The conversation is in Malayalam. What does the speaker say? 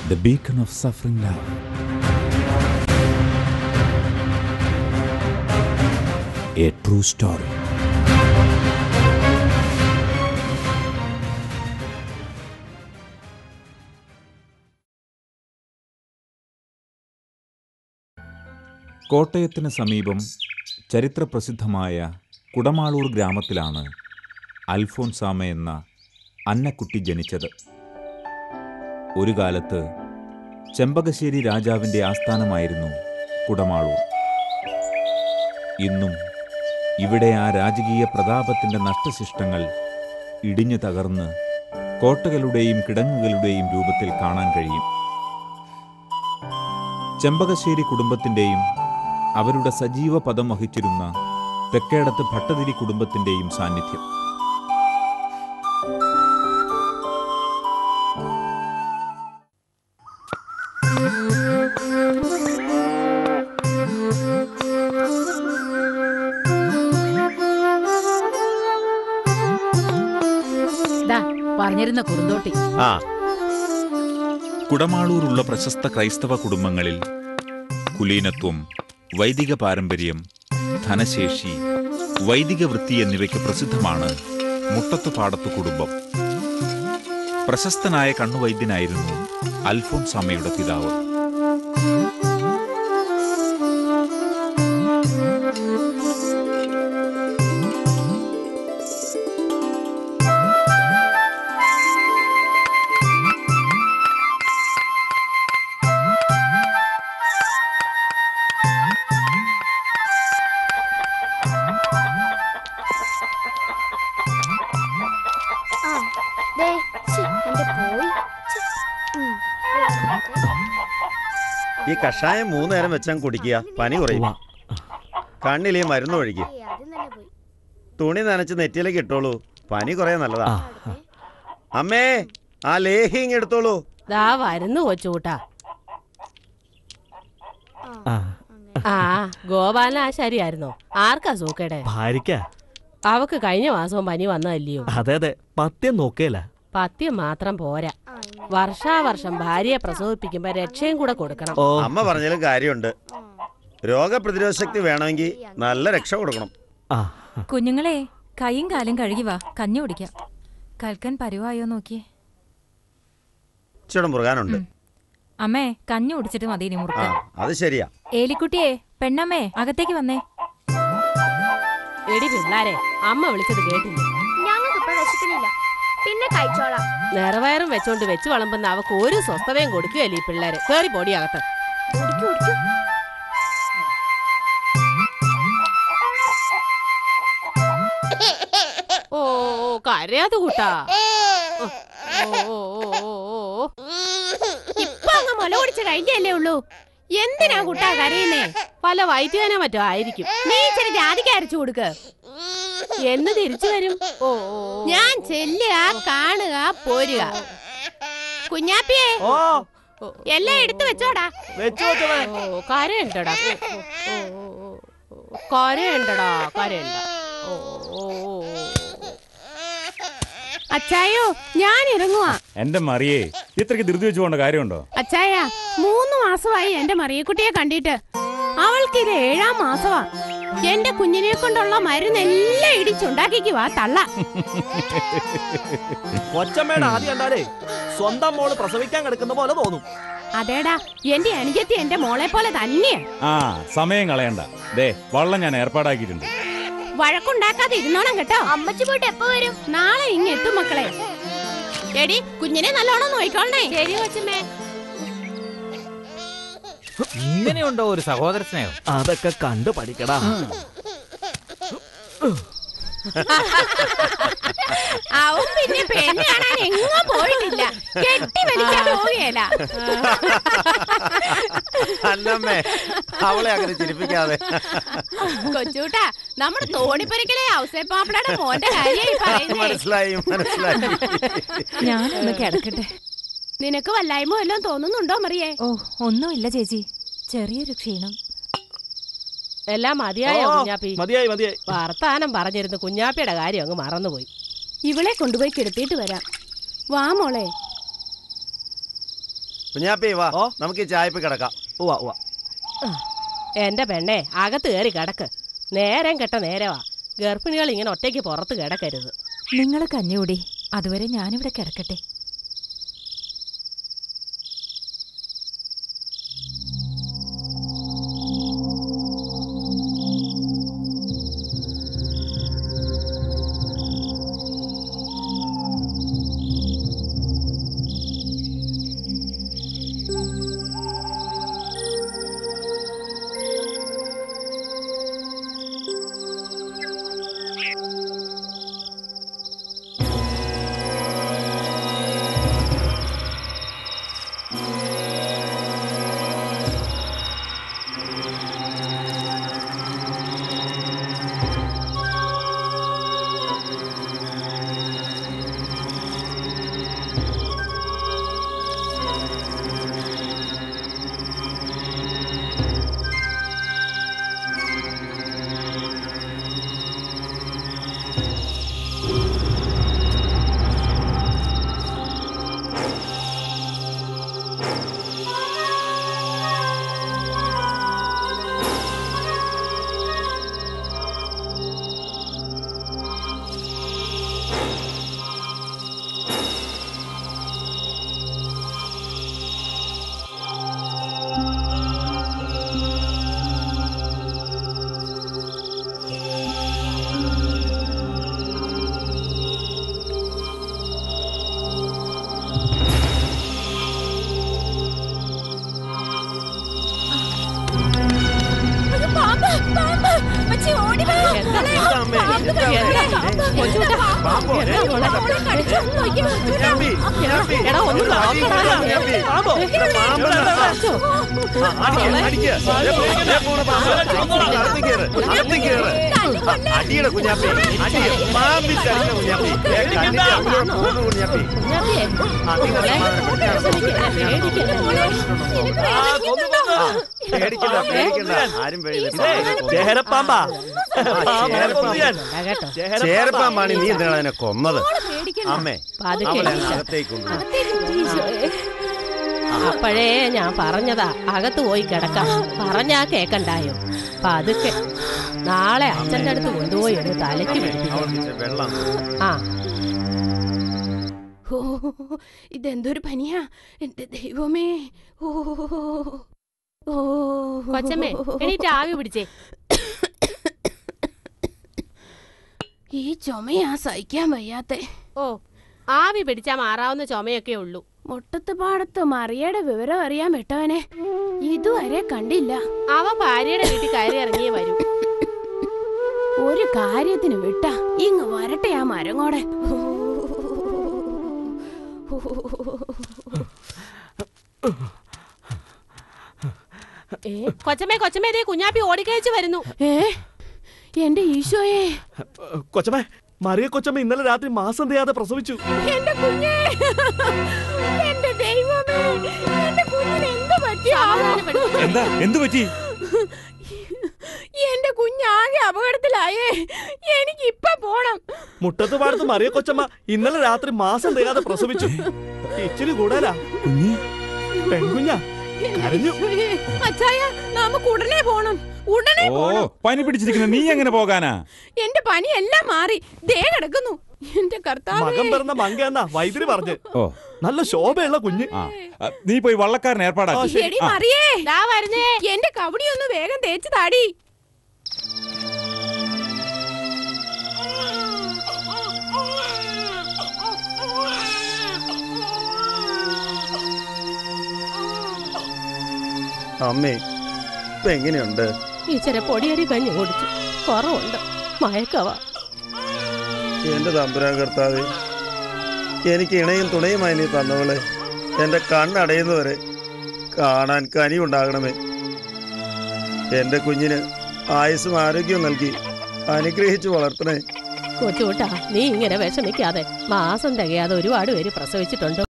the beacon of suffering love. A true story. കോട്ടയത്തിന് സമീപം ചരിത്രപ്രസിദ്ധമായ കുടമാളൂർ ഗ്രാമത്തിലാണ് അൽഫോൻസാമ എന്ന അന്നക്കുട്ടി ജനിച്ചത് ഒരു കാലത്ത് ചെമ്പകശ്ശേരി രാജാവിൻ്റെ ആസ്ഥാനമായിരുന്നു കുടമാളൂർ ഇന്നും ഇവിടെ ആ രാജകീയ പ്രതാപത്തിൻ്റെ നഷ്ടശിഷ്ടങ്ങൾ ഇടിഞ്ഞു തകർന്ന് കോട്ടകളുടെയും കിടങ്ങുകളുടെയും രൂപത്തിൽ കാണാൻ കഴിയും ചെമ്പകശ്ശേരി കുടുംബത്തിൻ്റെയും അവരുടെ സജീവ പദം വഹിച്ചിരുന്ന തെക്കേടത്ത് ഭട്ടതിരി കുടുംബത്തിൻ്റെയും സാന്നിധ്യം ദാ പറഞ്ഞിരുന്ന കുറുന്തോട്ടി ആ കുടമാളൂരുള്ള പ്രശസ്ത ക്രൈസ്തവ കുടുംബങ്ങളിൽ കുലീനത്വം വൈദിക പാരമ്പര്യം ധനശേഷി വൈദിക വൃത്തി എന്നിവയ്ക്ക് പ്രസിദ്ധമാണ് മുട്ടത്ത് പാടത്ത് കുടുംബം പ്രശസ്തനായ കണ്ണുവൈദ്യനായിരുന്നു അൽഫോൻസാമയുടെ പിതാവ് ആ ദേ ശ്ശി, എന്റെ പോയി ഛെ, ഉം. ഈ കഷായം മൂന്ന് നേരം വെച്ചാൽ കുടിക്കുക പനി കുറയും കണ്ണിലേ മരുന്ന് ഒഴിക്കുക ഏയ്, അത് തന്നെ പോയി തുണി നനച്ച് നെറ്റിയിലേക്ക് ഇട്ടോളൂ പനി കുറേ നല്ലതാ അവിടെ. അമ്മേ ആ ലേഹി ഇങ്ങ് എടുത്തോളൂ ദാ വരുന്നു കൊച്ചുകൂട്ടാ ആ, ആ അങ്ങനെ. ആ ഗോപാലൻ ആശാരിയായിരുന്നോ ആർക്കാ സൂക്കേടെ ഭാര്യയ്ക്ക അവക്ക് കഴിഞ്ഞ മാസവും പനി വന്നതല്ലയോ അതെ അതെ പത്യം നോക്കേല പത്യം മാത്രം പോരാ ആ, ഇങ്ങനെ. വർഷാവർഷം ഭാര്യയെ പ്രസവിപ്പിക്കുമ്പോ രക്ഷയും കൂടെ കൊടുക്കണം ഓ അമ്മ പറഞ്ഞാലും കാര്യമുണ്ട് ആ. രോഗപ്രതിരോധ ശക്തി വേണമെങ്കിൽ നല്ല രക്ഷ കൊടുക്കണം ആ കുഞ്ഞുങ്ങളെ കൈയും കാലും കഴുകി വാ കഞ്ഞി കുടിക്കാം കൽക്കൻ പരുവായോ നോക്കിയേ ഇച്ചിരി മുറുകാനുണ്ട് ഉം. അമ്മേ കഞ്ഞി കുടിച്ചിട്ട് മതി ഇനി ആ മുറുക്കാൻ അത് ശരിയാ ഏലിക്കുട്ടിയെ പെണ്ണമ്മേ അകത്തേക്ക് വന്നേ എടി പിള്ളാരെ അമ്മ വിളിച്ചത് കേട്ടില്ല ഞങ്ങൾക്കിപ്പോ വിശക്കണില്ല പിന്നെ കഴിച്ചോളാം നിറവയറും വെച്ചോണ്ട് വെച്ച് വളമ്പുന്ന അവക്ക് ഒരു സ്വസ്ഥതയും കൊടുക്കുകയല്ലേ ഈ പിള്ളേര് കേറി പൊടി അകത്ത് കുടിക്കൂ കുടിക്കൂ ഓ ഓ, കരയാതെ കൂട്ടാ ഓ, ഓ, ഓ, ഓ, ഓ. ഇപ്പൊ അങ്ങ് മുല കുടിച്ച് കഴിഞ്ഞല്ലേ ഉള്ളൂ എന്തിനാ കുട്ടാ കരയുന്നേ പല വൈദ്യുതനോ മറ്റോ ആയിരിക്കും നീ ഇച്ചിരി ജാതിക്ക് അരച്ചു കൊടുക്ക് എന്ന് തിരിച്ചു വരും ഓ ഞാൻ ചെല്ലുക കാണുക പോരുക കുഞ്ഞാപ്പിയേ ഓ എല്ലാം എടുത്തു വെച്ചോടാ വെച്ചു വെച്ചോളെ ഓ കരയുണ്ടടാ ഓ, ഓ, ഓ, ഓ, കരയുണ്ടടാ കരയുണ്ട ഓ ഓ, ഓ, ഓ. അച്ചായോ ഞാൻ ഇറങ്ങുവാ എന്റെ മറിയേ ഇത്രയ്ക്ക് ധൃതി വെച്ച് പോകേണ്ട കാര്യമുണ്ടോ അച്ചായ മൂന്ന് മാസമായി എന്റെ മറിയക്കുട്ടിയെ കണ്ടിട്ട് അവൾക്ക് ഇത് ഏഴാം മാസമാ എന്റെ കുഞ്ഞിനെ കൊണ്ടുള്ള മരുന്നെല്ലാം ഇടിച്ചുണ്ടാക്കിക്കുവാ തള്ള കൊച്ചമ്മയുടെ ആദ്യം കണ്ടാലേ സ്വന്തം മോള് പ്രസവിക്കാൻ കിടക്കുന്ന പോലെ തോന്നും അതേടാ എന്റെ അനുജത്തി എന്റെ മോളെ പോലെ തന്നെയാ ആ സമയം കളയണ്ട ദേ വള്ളം ഞാൻ ഏർപ്പാടാക്കിയിട്ടുണ്ട് വഴക്കുണ്ടാക്കാതെ ഇരുന്നോണം കേട്ടോ അമ്മച്ചി പോയിട്ട് എപ്പോ വരും നാളെ ഇങ്ങ് എത്തും മക്കളെ എടി കുഞ്ഞിനെ നല്ലോണം നോയിക്കോളണേ ശരി കൊച്ചമ്മേ ഇങ്ങനെയുണ്ടോ ഒരു സഹോദര സ്നേഹം അതൊക്കെ കണ്ടു പഠിക്കടാ അവൻ പിന്നെ പെണ്ണ് കാണാൻ എങ്ങും പോയിട്ടില്ല കെട്ടി വലിച്ചാ പോവുകയല്ല അല്ലമ്മേ അവളെ അങ്ങനെ ചിരിപ്പിക്കാതെ കൊച്ചൂട്ടാ നമ്മുടെ തോണിപ്പരിക്കലെ ഔസേപ്പാപ്പടയുടെ മോന്റെ കാര്യമായി പറയുന്നേ മനസ്സിലായി മനസ്സിലായി ഞാനൊന്ന് കിടക്കട്ടെ നിനക്ക് വല്ലായ്മ വല്ലതും തോന്നുന്നുണ്ടോ മറിയേ ഓ ഒന്നുമില്ല ചേച്ചി ചെറിയൊരു ക്ഷീണം എല്ലാം മതിയായോ ഓ, കുഞ്ഞാപ്പി മതിയായി മതിയായി വർത്താനം പറഞ്ഞിരുന്നു കുഞ്ഞാപ്പിയുടെ കാര്യം അങ്ങ് മറന്നുപോയി ഇവളെ കൊണ്ടുപോയി കിടത്തിയിട്ട് വരാം വാ മോളെ കുഞ്ഞാപ്പി വാ ഓ. നമുക്ക് ഈ ചായപ്പ് കിടക്കാം ഉവ്വ ഉവ്വ എന്റെ പെണ്ണെ അകത്ത് കയറി കിടക്ക് നേരം കെട്ട നേരവാ ഗർഭിണികൾ ഇങ്ങനെ ഒറ്റയ്ക്ക് പുറത്ത് കിടക്കരുത് നിങ്ങൾ കഞ്ഞിയൂടി അതുവരെ ഞാനിവിടെ കിടക്കട്ടെ എന്താ അമ്മേ, എന്താ അമ്മേ? കൊച്ചുകുട്ടാ, പാമ്പോ? എന്താ ഏ, മോളെ? കുഞ്ഞാപ്പി, കുഞ്ഞാപ്പി. എടാ, ഒന്ന് നോക്കടാ. കുഞ്ഞാപ്പി. പാമ്പോ? ഇവിടെ പാമ്പെന്നാ. അച്ചോ. ആ, അടിക്ക്, അടിക്ക്. ദേ പോ, ദേ പോണ പാമ്പ്. അകത്ത് കേറ്, അകത്ത് കേറ്. ആ, അടിയെടാ കുഞ്ഞാപ്പി, അടി. പാമ്പിൽ കടിക്കണ കുഞ്ഞാപ്പി. ദേ കണ്ണിന്റെ അകത്തൂടെ പോകുന്നു കുഞ്ഞാപ്പി. കുഞ്ഞാപ്പിയെ, ആ, നിങ്ങൾ സമാധാനപ്പെട്ട് പേടിക്കല്ലേ, ആ, കൊന്നു, കൊന്നു. പേടിക്കണ്ട, പേടിക്കണ്ട. ആരും പേടിക്കണ്ട. ഇതേ, ചേരപ്പാമ്പാ പാമ്പ് ചേരപ്പാമ്പ്. കൊന്നു ഞാൻ. ഇതാ കേട്ടോ ചേരപ്പാമ്പാ. ചേരപ്പാമ്പാണ് നീ എന്തിനാ അതിനെ കൊന്നത് അമ്മേ പതുക്കെ അവളെ ഇരിക്ക. അകത്തേക്ക് കൊണ്ടുപോയി അപ്പോഴേ ഞാൻ പറഞ്ഞതാ അകത്ത് പോയി കിടക്കാം പറഞ്ഞാ കേക്കണ്ടായോ പതുക്കെ നാളെ അച്ഛൻ്റെ അടുത്ത് കൊണ്ടുപോയി ഒന്ന് തലയ്ക്ക് പിടിപ്പിക്കാം അവൾക്ക് ഇച്ചിരി വെള്ളം ആ ഓ ഇതെന്തൊരു പനിയാ എന്റെ ദൈവമേ ഓ ഓ കൊച്ചമ്മേ എണീറ്റ് ആവി പിടിച്ചേ ഈ ചുമയാ സഹിക്കാൻ വയ്യാത്തെ ഓ ആവി പിടിച്ചാ മാറാവുന്ന ചുമയൊക്കെ ഉള്ളൂ മുട്ടത്ത് പാടത്ത് മറിയയുടെ വിവരം അറിയാൻ വിട്ടവനെ ഇതുവരെ കണ്ടില്ല അവൻ ഭാര്യയുടെ വീട്ടിൽ കയറി ഇറങ്ങിയേ വരൂ ഒരു കാര്യത്തിന് വിട്ട ഇങ്ങ് വരട്ടെ ആ മരങ്ങോടെ ഏ കൊച്ചമ്മേ കൊച്ചമ്മേ ദേ കുഞ്ഞാപ്പി ഓടിക്കഴിച്ച് വരുന്നു ഏ എന്റെ ഈശോയെ കൊച്ചമ്മേ മറിയ കൊച്ചമ്മ ഇന്നലെ രാത്രി മാസം തികയാതെ പ്രസവിച്ചു എന്റെ കുഞ്ഞേ എന്റെ ദൈവമേ എന്റെ കുഞ്ഞിന് എന്ത് പറ്റിയാ എന്താ എന്തു പറ്റി എന്റെ കുഞ്ഞാകെ അപകടത്തിലായേ എനിക്ക് ഇപ്പൊ പോണം മുട്ടത്ത് പാടത്ത് മറിയ കൊച്ചമ്മ ഇന്നലെ രാത്രി മാസം തികയാതെ പ്രസവിച്ചു ഇച്ചിരി കൂടുതലാ കുഞ്ഞി പെൺകുഞ്ഞാ കരഞ്ഞു അച്ചായ നമുക്ക് ഉടനെ പോണം ഉടനെ ഓ പോണം പനി പിടിച്ചിരിക്കുന്ന നീ എങ്ങനെ പോകാനാ എന്റെ പനി എല്ലാം മാറി ദേ കിടക്കുന്നു എന്റെ കർത്താവേ മകൻ പിറന്ന മങ്ക എന്നാ വൈദ്യുതി പറഞ്ഞു ഓ നല്ല ശോഭയുള്ള കുഞ്ഞ് ആ ആ, നീ പോയി വള്ളക്കാരൻ ഏർപ്പാടാക്കി എടി മറിയേ ദാ വരുന്നേ എന്റെ കവടി ഒന്ന് വേഗം തേച്ച് താടി അമ്മേ ഇപ്പൊ എങ്ങനെയുണ്ട് ഇച്ചിരി പൊടിയരി കഞ്ഞി കുടിച്ചു കുറവുണ്ട് മയക്കവാ എന്റെ തമ്പുരാൻ കർത്താവേ എനിക്ക് ഇണയും തുണയുമായി നീ തന്നവളെ എന്റെ കണ്ണടയുന്നവരെ കാണാൻ കനി ഉണ്ടാകണമേ എന്റെ കുഞ്ഞിന് ആയുസ്സും ആരോഗ്യവും നൽകി അനുഗ്രഹിച്ചു വളർത്തണേ കൊച്ചുകൂട്ടാ നീ ഇങ്ങനെ വിഷമിക്കാതെ മാസം തികയാതെ ഒരുപാട് പേര് പ്രസവിച്ചിട്ടുണ്ട്